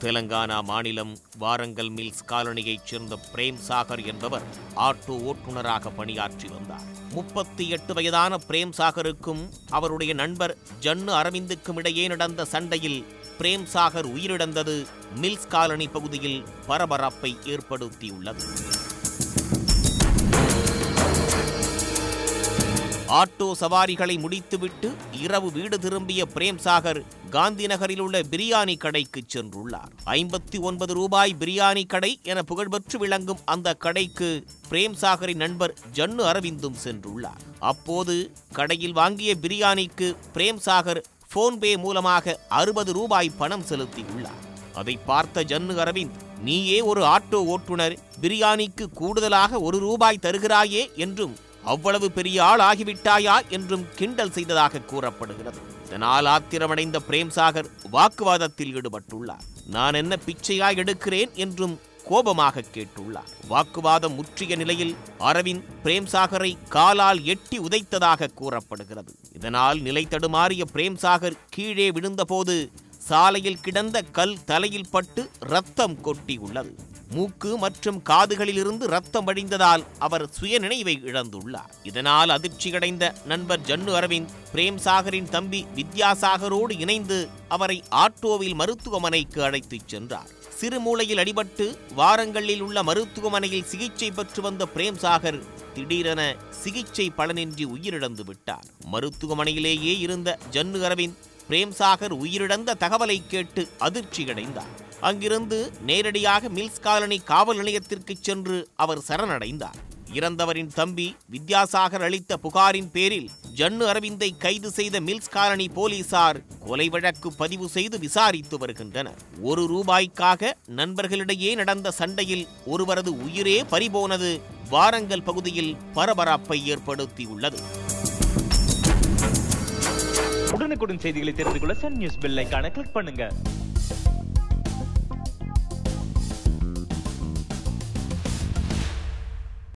தெலங்கானா மாநிலம் வாரங்கல் மில்ஸ் காலனியைச் சேர்ந்த பிரேம் சாகர் என்பவர் ஆட்டோ ஓட்டுநராக பணியாற்றி வந்தார் முப்பத்தி எட்டு வயதான பிரேம் சாகருக்கும் அவருடைய நண்பர் ஜன்னு அரவிந்துக்கும் இடையே நடந்த சண்டையில் பிரேம் சாகர் உயிரிழந்தது மில்ஸ் காலனி பகுதியில் பரபரப்பை ஏற்படுத்தியுள்ளது ஆட்டோ சவாரிகளை முடித்துவிட்டு இரவு வீடு திரும்பிய பிரேம் சாகர் காந்தி நகரில் உள்ள பிரியாணி கடைக்கு சென்றுள்ளார் ஐம்பத்தி ஒன்பது ரூபாய் பிரியாணி கடை என புகழ்பெற்று விளங்கும் அந்த கடைக்கு பிரேம் சாகரின் நண்பர் ஜன்னு அரவிந்தும் சென்றுள்ளார் அப்போது கடையில் வாங்கிய பிரியாணிக்கு பிரேம் சாகர் போன்பே மூலமாக அறுபது ரூபாய் பணம் செலுத்தியுள்ளார் அதை பார்த்த ஜன்னு அரவிந்த் நீயே ஒரு ஆட்டோ ஓட்டுநர் பிரியாணிக்கு கூடுதலாக ஒரு ரூபாய் தருகிறாயே என்றும் அவ்வளவு பெரிய ஆள் ஆகிவிட்டாயா என்றும் கிண்டல் செய்ததாக கூறப்படுகிறது இதனால் ஆத்திரமடைந்த பிரேம்சாகர் வாக்குவாதத்தில் ஈடுபட்டுள்ளார் நான் என்ன பிச்சையா எடுக்கிறேன் என்றும் கோபமாக கேட்டுள்ளார் வாக்குவாதம் முற்றிய நிலையில் அரவிந்த் பிரேம்சாகரை காலால் எட்டி உதைத்ததாக கூறப்படுகிறது இதனால் நிலை தடுமாறிய பிரேம்சாகர் கீழே விழுந்தபோது சாலையில் கிடந்த கல் தலையில் பட்டு ரத்தம் கொட்டியுள்ளது மூக்கு மற்றும் காதுகளிலிருந்து ரத்தம் வழிந்ததால் அவர் சுயநினைவை இழந்துள்ளார் இதனால் அதிர்ச்சியடைந்த நண்பர் ஜன்னு அரவிந்த் பிரேம் சாகரின் தம்பி வித்யாசாகரோடு இணைந்து அவரை ஆட்டோவில் மருத்துவமனைக்கு அழைத்துச் சென்றார் சிறுமூளையில் அடிபட்டு வாரங்களில் உள்ள மருத்துவமனையில் சிகிச்சை பெற்று வந்த பிரேம் சாகர் திடீரென சிகிச்சை பலனின்றி உயிரிழந்து விட்டார் மருத்துவமனையிலேயே இருந்த ஜன்னு அரவிந்த் பிரேம்சாகர் உயிரிழந்த தகவலை கேட்டு அதிர்ச்சியடைந்தார் அங்கிருந்து நேரடியாக மில்ஸ் காலனி காவல் நிலையத்திற்கு சென்று அவர் சரணடைந்தார் இறந்தவரின் தம்பி வித்யாசாகர் அளித்த புகாரின் பேரில் ஜன்னு அரவிந்தை கைது செய்த மில்ஸ் காலனி போலீசார் கொலை வழக்கு பதிவு செய்து விசாரித்து வருகின்றனர் ஒரு ரூபாய்க்காக நண்பர்களிடையே நடந்த சண்டையில் ஒருவரது உயிரே பறிபோனது வாரங்கல் பகுதியில் பரபரப்பை ஏற்படுத்தியுள்ளது உடனுக்குடன் செய்திகளை தெரிந்து கொள்ள சன் நியூஸ் பெல் ஐகானை கிளிக் பண்ணுங்க